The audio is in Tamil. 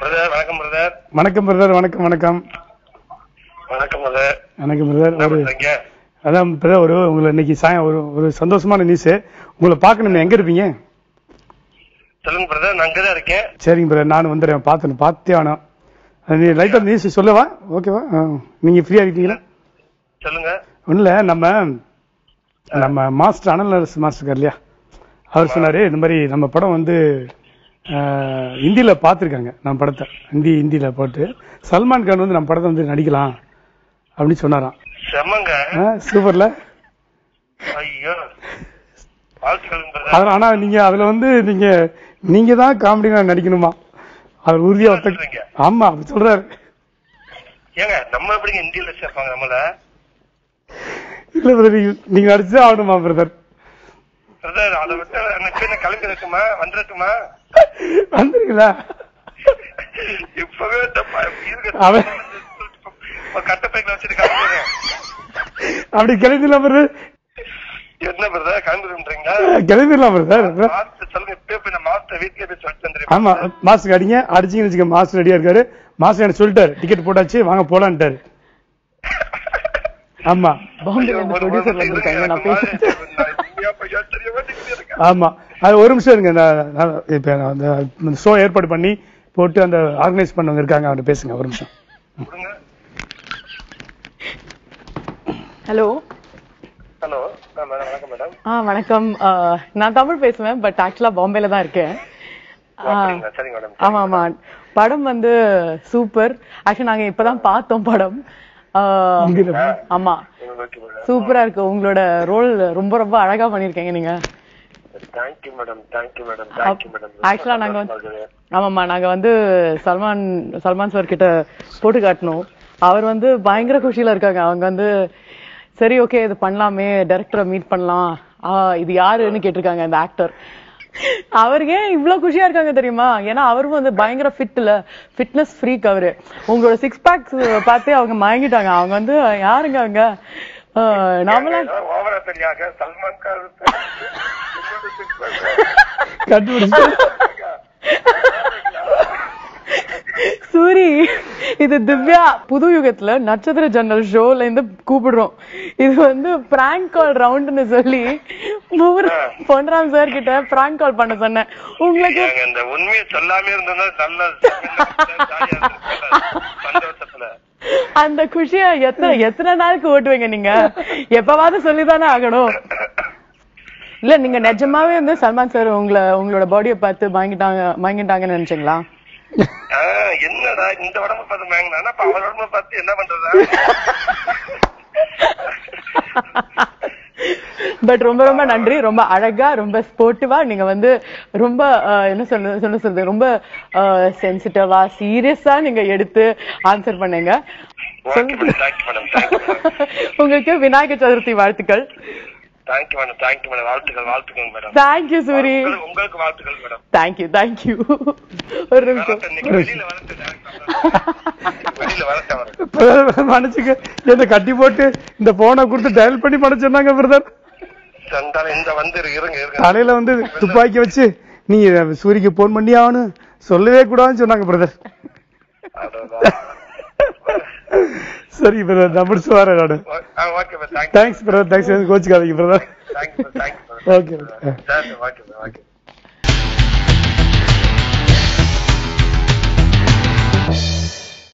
பிரதர் வணக்கம் பிரதர் வணக்கம் பிரதர் வணக்கம் வணக்கம் வணக்கம் பிரதர் வணக்கம் பிரதர் என்ன ஒரு பண்றீங்க அதான் பிரதர் ஒரு உங்களை இன்னைக்கு சாயம் ஒரு ஒரு சந்தோஷமான நியூஸ் உங்களை பார்க்கணுமே எங்க இருப்பீங்க சொல்லுங்க பிரதர் நான் அங்கதான் இருக்கேன் சரிங்க பிரதர் நானும் வந்துடுறேன் பார்த்து பார்த்தே ஆனோம் அது நீ லைட்டா நியூஸ் சொல்லவா ஓகேவா ஆ, நீங்க ஃப்ரீயா இருக்கீங்களா சொல்லுங்க ஒண்ணும் இல்ல நம்ம நம்ம மாஸ்டர் அனல் அரசு மாஸ்டர் இருக்கார் இல்லையா அவர் சொன்னாரு இந்த மாதிரி நம்ம படம் வந்து ஆஹ், ஹிந்தியில பார்த்துருக்காங்க நம்ம படத்தை ஹிந்தி ஹிந்தியில போட்டு சல்மான் கான் வந்து நம்ம படத்தை வந்து நடிக்கலாம் அப்படின்னு சொன்னாராம் செம்மங்க ஆ, சூப்பர்ல ஐயோ வாழ்த்துக்கள் பிரதர் அதுல ஆனா நீங்க அதுல வந்து நீங்க நீங்க தான் காமெடி நடிக்கணுமா அவர் உறுதியா ஒத்த சொல்றீங்க. ஆமா அப்படி சொல்றாரு ஏங்க நம்ம எப்படிங்க இந்தியில சேர்ப்பாங்க நம்மள இல்ல பிரதர் நீங்க நடிச்சுதான் ஆகணுமா பிரதர் பிரதர் அதை விட்டு எனக்கு என்ன கிளம்பி இருக்குமா வந்துருக்குமா வந்துருங்களா இப்பவே இந்த ப- இருக்க- அவன்- இப்ப கட்டப்பைக்குல வச்சுட்டு கிளம்பிடுறேன் அப்படி கிளம்பிடலாம் பிரதர் என்ன பிரதர் கிளம்பிடுன்றீங்களா கிளம்பிடலாம் பிரதர் மாஸ்டர் சொல்லுங்க இப்ப போய் நான் மாஸ்டர் வீட்டுக்கே போய் சொல்லிட்டு வந்துடுறேன் ஆமா மாஸ்டர் அடிங்க அடிச்சீங்கன்னு வச்சுக்க மாஸ்டர் ரெடியா இருக்காரு மாஸ்டர் எனக்கு சொல்லிட்டாரு டிக்கெட் போட்டாச்சு வாங்க போலான்ட்டாரு ஆமா பாம்பேல இருந்து ப்ரொடியூசர் வந்திருக்காங்க நான் பேசுறேன் ஆமா அது ஒரு நிமிஷம் இருங்க நான் நான் இப்ப நான் அந்த ஷோ ஏற்பாடு பண்ணி போட்டு அந்த ஆர்கனைஸ் பண்ணவங்க இருக்காங்க அவர்கிட்ட பேசுங்க ஒரு நிமிஷம் ஹலோ ஹலோ மேடம் வணக்கம் மேடம் ஆ வணக்கம் ஆ, நான் தமிழ் பேசுவேன் பட் ஆக்சுவலா பாம்பேல தான் இருக்கேன் ஆ, அப்படிங்களா? சரிங்க மேடம் ஆமா ஆமா படம் வந்து சூப்பர் ஆக்சுவலி நாங்க இப்பதான் பார்த்தோம் படம் ஆ, ஆமா ஓகே மேடம் சூப்பரா இருக்கு உங்களோட ரோல் ரொம்ப ரொம்ப அழகா பண்ணிருக்கீங்க நீங்க thank you madam thank you madam thank you madam ஆக்சுவலா நாங்க வந்து ஆமாம்மா நாங்க வந்து சல்மான் சல்மான் சார் கிட்ட போட்டு காட்டினோம் அவர் வந்து பயங்கர குஷியில இருக்காங்க அவங்க வந்து சரி ஓகே இது பண்ணலாமே டைரக்டரை மீட் பண்ணலாம் ஆ, இது யாருன்னு கேட்டிருக்காங்க இந்த ஆக்டர் அவருக்கு ஏன் இவ்வளவு குஷியா இருக்காங்க தெரியுமா ஏன்னா அவரும் வந்து பயங்கர ஃபிட்ல ஃபிட்னஸ் ஃப்ரீக் அவரு உங்களோட சிக்ஸ் பேக்ஸ் பார்த்தே அவங்க மயங்கிட்டாங்க அவங்க வந்து யாருங்க அவங்க ஆ, நாமளா ஓவரா தெரியாங்க சல்மான் கான் கண்டுபிடிச்சு சூரி இது திவ்யா புது யுகத்துல நட்சத்திர ஜன்னல் ஷோல இருந்து கூப்பிடுறோம் இது வந்து பிராங்க் கால் ரவுண்ட்னு சொல்லி மூணு பொன்ராம் சார் கிட்ட பிராங்க் கால் பண்ண சொன்னேன் உங்களுக்கு ஏங்க, இந்த உண்மையை சொல்லாம இருந்ததுன்னா நல்ல ஜாலியா இருந்திருக்கும்ல, சந்தோஷத்துல அந்த குஷிய எத்தனை எத்தனை நாளுக்கு ஓட்டுவீங்க நீங்க எப்பவாவது சொல்லிதானே ஆகணும் இல்ல நீங்க நிஜமாவே வந்து சல்மான் சார் உங்களை உங்களோட பாடியை பார்த்து வாங்கிட்டாங்க வாங்கிட்டாங்கன்னு நினைச்சீங்களா ஆ, என்னடா இந்த உடம்பு பார்த்து வாங்கினா அப்ப அவர் உடம்பு பார்த்து என்ன பண்றதா பட் ரொம்ப ரொம்ப நன்றி ரொம்ப அழகா ரொம்ப ஸ்போர்ட்டிவா நீங்க வந்து ரொம்ப அஹ், என்ன சொல்ல சொல்ல சொல்றது ரொம்ப சென்சிட்டிவா சீரியஸா நீங்க எடுத்து ஆன்சர் பண்ணீங்க okay madam thank you madam thank you madam உங்களுக்கு விநாயகர் சதுர்த்தி வாழ்த்துக்கள் தேங்க்யூ மேடம் தேங்க்யூ மேடம் வாழ்த்துக்கள் வாழ்த்துக்கள் மேடம் தேங்க்யூ சூரி உங்களுக்கு- உங்களுக்கு வாழ்த்துக்கள் மேடம் தேங்க்யூ தேங்க்யூ ஒரு நிமிஷம் வரட்டும், இன்னைக்கு வெளியில வரட்டும் direct ஆ. வெளியில வரட்டும் வரட்டும். மன்னிச்சுக்க இந்த கட்டி போட்டு இந்த போனை கொடுத்து டயல் பண்ணி பண்ண சொன்னாங்க பிரதர் சந்தானம் இந்த வந்து இருங்க இருங்க தலையில வந்து துப்பாக்கி வச்சு நீங்க சூரிக்கு போன் பண்ணி ஆகணும் சொல்லவே கூடாதுன்னு சொன்னாங்க பிரதர் அடடா. சரி பிரதர் நான் முடிச்சு வரேன் நானு ஓ- ஆ, okay madam thank you thanks brother thanks கோச்சுக்காதீங்க brother thank you thank you okay okay madam okay